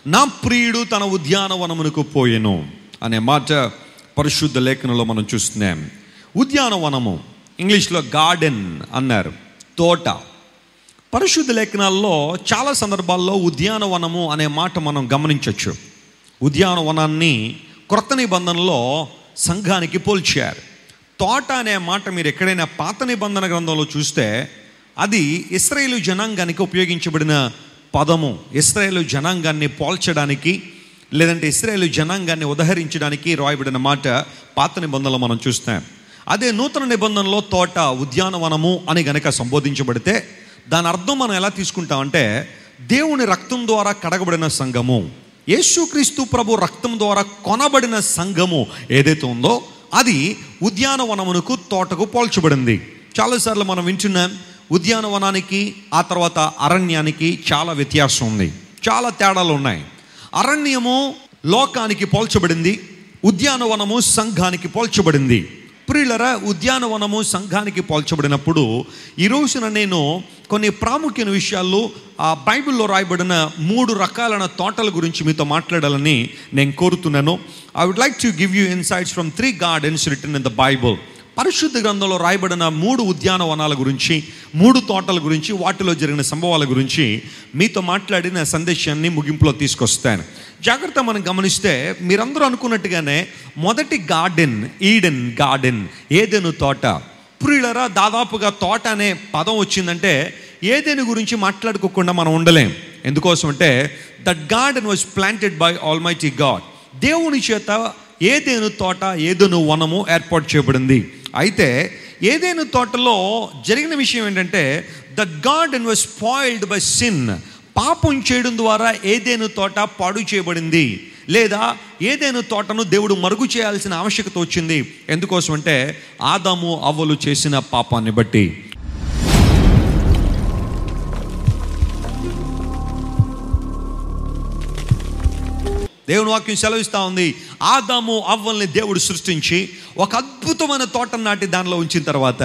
నా ప్రియుడు తన ఉద్యానవనమునకు పోయెను అనే మాట పరిశుద్ధ లేఖనంలో మనం చూస్తున్నాం ఉద్యానవనము ఇంగ్లీష్లో గార్డెన్ అన్నారు తోట పరిశుద్ధ లేఖనాల్లో చాలా సందర్భాల్లో ఉద్యానవనము అనే మాట మనం గమనించవచ్చు ఉద్యానవనాన్ని క్రొత్త నిబంధనలో సంఘానికి పోల్చారు తోట అనే మాట మీరు ఎక్కడైనా పాత నిబంధన గ్రంథంలో చూస్తే అది ఇస్రాయేలు జనాంగానికి ఉపయోగించబడిన పదము ఇస్రాయేలు జనాంగాన్ని పోల్చడానికి లేదంటే ఇస్రాయేలు జనాంగాన్ని ఉదహరించడానికి రాయబడిన మాట పాత నిబంధనలో మనం చూస్తాం అదే నూతన నిబంధనలో తోట ఉద్యానవనము అని గనక సంబోధించబడితే దాని అర్థం మనం ఎలా తీసుకుంటామంటే దేవుని రక్తం ద్వారా కడగబడిన సంఘము యేసుక్రీస్తు ప్రభు రక్తం ద్వారా కొనబడిన సంఘము ఏదైతే ఉందో అది ఉద్యానవనమునకు తోటకు పోల్చబడింది చాలాసార్లు మనం వింటున్నాం ఉద్యానవనానికి ఆ తర్వాత అరణ్యానికి చాలా వ్యత్యాసం ఉంది చాలా తేడాలు ఉన్నాయి అరణ్యము లోకానికి పోల్చబడింది ఉద్యానవనము సంఘానికి పోల్చబడింది ప్రియులరా ఉద్యానవనము సంఘానికి పోల్చబడినప్పుడు ఈ రోజున నేను కొన్ని ప్రాముఖ్యమైన విషయాలు ఆ బైబిల్లో రాయబడిన మూడు రకాలైన తోటల గురించి మీతో మాట్లాడాలని నేను కోరుతున్నాను I would like to give you insights from three gardens return in the Bible పరిశుద్ధ గ్రంథంలో రాయబడిన మూడు ఉద్యానవనాల గురించి మూడు తోటల గురించి వాటిలో జరిగిన సంభవాల గురించి మీతో మాట్లాడిన సందేశాన్ని ముగింపులో తీసుకొస్తాను జాగ్రత్త మనం గమనిస్తే మీరందరూ అనుకున్నట్టుగానే మొదటి గార్డెన్ ఈడెన్ గార్డెన్ ఏదెను తోట ప్రియులరా దాదాపుగా తోట అనే పదం వచ్చిందంటే ఏదేని గురించి మాట్లాడుకోకుండా మనం ఉండలేం ఎందుకోసం అంటే that garden was planted by almighty God దేవుని చేత ఏదేను తోట ఏదేను వనము ఏర్పాటు చేయబడింది అయితే ఏదేను తోటలో జరిగిన విషయం ఏంటంటే the garden was spoiled by sin పాపం చేయడం ద్వారా ఏదేను తోట పాడు చేయబడింది లేదా ఏదేను తోటను దేవుడు మరుగు చేయాల్సిన ఆవశ్యకత వచ్చింది ఎందుకోసం అంటే ఆదాము అవ్వలు చేసిన పాపాన్ని బట్టి దేవుని వాక్యం సెలవిస్తూ ఉంది ఆదాము అవ్వల్ని దేవుడు సృష్టించి ఒక అద్భుతమైన తోట నాటి దానిలో ఉంచిన తర్వాత